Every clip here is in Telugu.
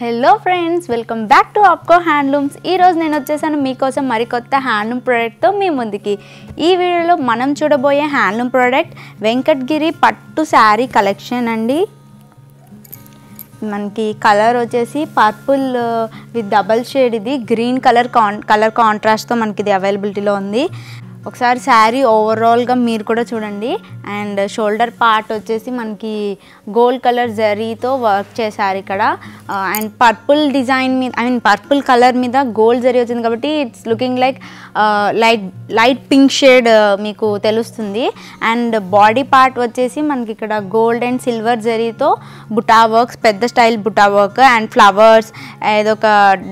hello friends welcome back to APCO handlooms ఈరోజు నేను వచ్చేసాను మీకోసం మరికొత్త హ్యాండ్లూమ్ ప్రోడక్ట్తో మీ ముందుకి ఈ వీడియోలో మనం చూడబోయే హ్యాండ్లూమ్ ప్రోడక్ట్ వెంకట్గిరి పట్టు శారీ కలెక్షన్ అండి మనకి కలర్ వచ్చేసి పర్పుల్ విత్ డబల్ షేడ్ ఇది గ్రీన్ కలర్ కాన్ కలర్ కాంట్రాస్ట్తో మనకి ఇది అవైలబిలిటీలో ఉంది ఒకసారి శారీ ఓవరాల్గా మీరు కూడా చూడండి అండ్ షోల్డర్ పార్ట్ వచ్చేసి మనకి గోల్డ్ కలర్ జరీతో వర్క్ చేశారు ఇక్కడ అండ్ పర్పుల్ డిజైన్ మీద ఐ మీన్ పర్పుల్ కలర్ మీద గోల్డ్ జరీ వచ్చింది కాబట్టి it's looking like light light pink shade మీకు తెలుస్తుంది అండ్ బాడీ పార్ట్ వచ్చేసి మనకి ఇక్కడ గోల్డ్ అండ్ సిల్వర్ జరీతో బుటా వర్క్స్ పెద్ద style buta work and flowers ఏదొక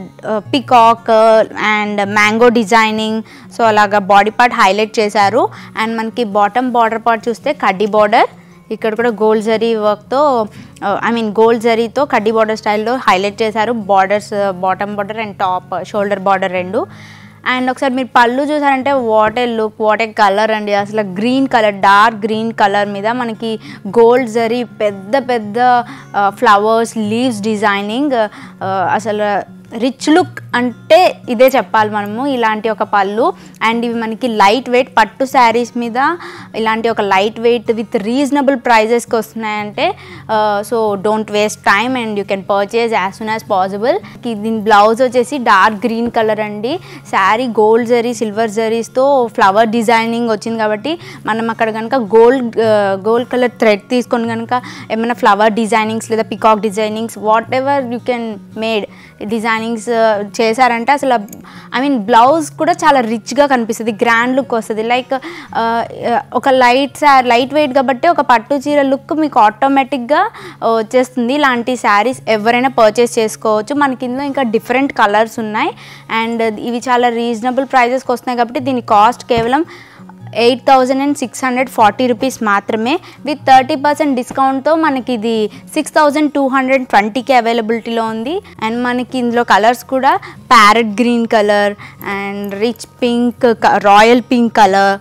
peacock and mango designing so అలాగా బాడీ పార్ట్ హైలైట్ చేశారు అండ్ మనకి బాటమ్ బార్డర్ పార్ట్ చూస్తే కడ్డీ బార్డర్ ఇక్కడ కూడా గోల్డ్ జరీ వర్క్తో ఐ మీన్ గోల్డ్ జరీతో కడ్డీ బార్డర్ స్టైల్లో హైలైట్ చేశారు borders bottom border and top shoulder border రెండు అండ్ ఒకసారి మీరు పళ్ళు చూసారంటే what a look what a colour అండి అసలు green colour dark green colour మీద మనకి గోల్డ్ జరీ పెద్ద పెద్ద ఫ్లవర్స్ లీవ్స్ డిజైనింగ్ అసలు రిచ్ లుక్ అంటే ఇదే చెప్పాలి మనము ఇలాంటి ఒక పళ్ళు అండ్ ఇవి మనకి లైట్ వెయిట్ పట్టు శారీస్ మీద ఇలాంటి ఒక లైట్ వెయిట్ విత్ రీజనబుల్ ప్రైజెస్కి వస్తున్నాయంటే so don't waste time and you can purchase as soon as possible దీని బ్లౌజ్ వచ్చేసి డార్క్ గ్రీన్ కలర్ అండి శారీ గోల్డ్ జరీ సిల్వర్ జరీస్తో ఫ్లవర్ డిజైనింగ్ వచ్చింది కాబట్టి మనం అక్కడ కనుక గోల్డ్ గోల్డ్ కలర్ థ్రెడ్ తీసుకొని కనుక ఏమైనా ఫ్లవర్ డిజైనింగ్స్ లేదా peacock designings whatever you can made designings చేశారంటే అసలు ఐ మీన్ బ్లౌజ్ కూడా చాలా రిచ్గా కనిపిస్తుంది గ్రాండ్ లుక్ వస్తుంది లైక్ ఒక లైట్ శారీ లైట్ వెయిట్ కాబట్టి ఒక పట్టు చీర లుక్ మీకు ఆటోమేటిక్గా వచ్చేస్తుంది ఇలాంటి శారీస్ ఎవరైనా పర్చేస్ చేసుకోవచ్చు మనకి ఇందులో ఇంకా డిఫరెంట్ కలర్స్ ఉన్నాయి అండ్ ఇవి చాలా రీజనబుల్ ప్రైజెస్కి వస్తున్నాయి కాబట్టి దీని కాస్ట్ కేవలం eight thousand and six hundred forty rupees మాత్రమే విత్ థర్టీ పర్సెంట్ డిస్కౌంట్తో మనకి ఇది సిక్స్ థౌజండ్ టూ హండ్రెడ్ ట్వంటీకి అవైలబిలిటీలో ఉంది అండ్ మనకి ఇందులో కలర్స్ కూడా parrot green colour and rich pink royal pink colour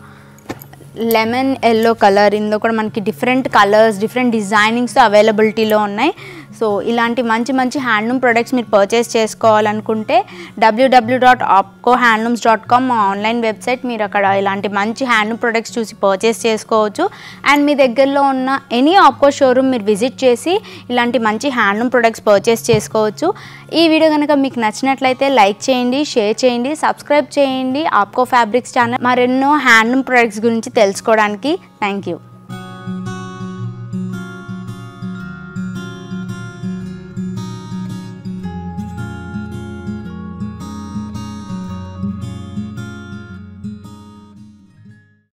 lemon yellow colour ఇందులో కూడా మనకి డిఫరెంట్ కలర్స్ డిఫరెంట్ డిజైనింగ్స్ అవైలబిలిటీలో ఉన్నాయి సో ఇలాంటి మంచి మంచి హ్యాండ్లూమ్ ప్రొడక్ట్స్ మీరు పర్చేస్ చేసుకోవాలనుకుంటే W W dot APCO handlooms dot com online website మీరు అక్కడ ఇలాంటి మంచి హ్యాండ్లూమ్ ప్రొడక్ట్స్ చూసి పర్చేస్ చేసుకోవచ్చు అండ్ మీ దగ్గరలో ఉన్న ఎనీ ఆప్కో షోరూమ్ మీరు విజిట్ చేసి ఇలాంటి మంచి హ్యాండ్లూమ్ ప్రొడక్ట్స్ పర్చేస్ చేసుకోవచ్చు ఈ వీడియో కనుక మీకు నచ్చినట్లయితే లైక్ చేయండి షేర్ చేయండి సబ్స్క్రైబ్ చేయండి ఆప్కో ఫ్యాబ్రిక్స్ ఛానల్ మరెన్నో హ్యాండ్లూమ్ ప్రొడక్ట్స్ గురించి తెలుసుకోవడానికి థ్యాంక్ యూ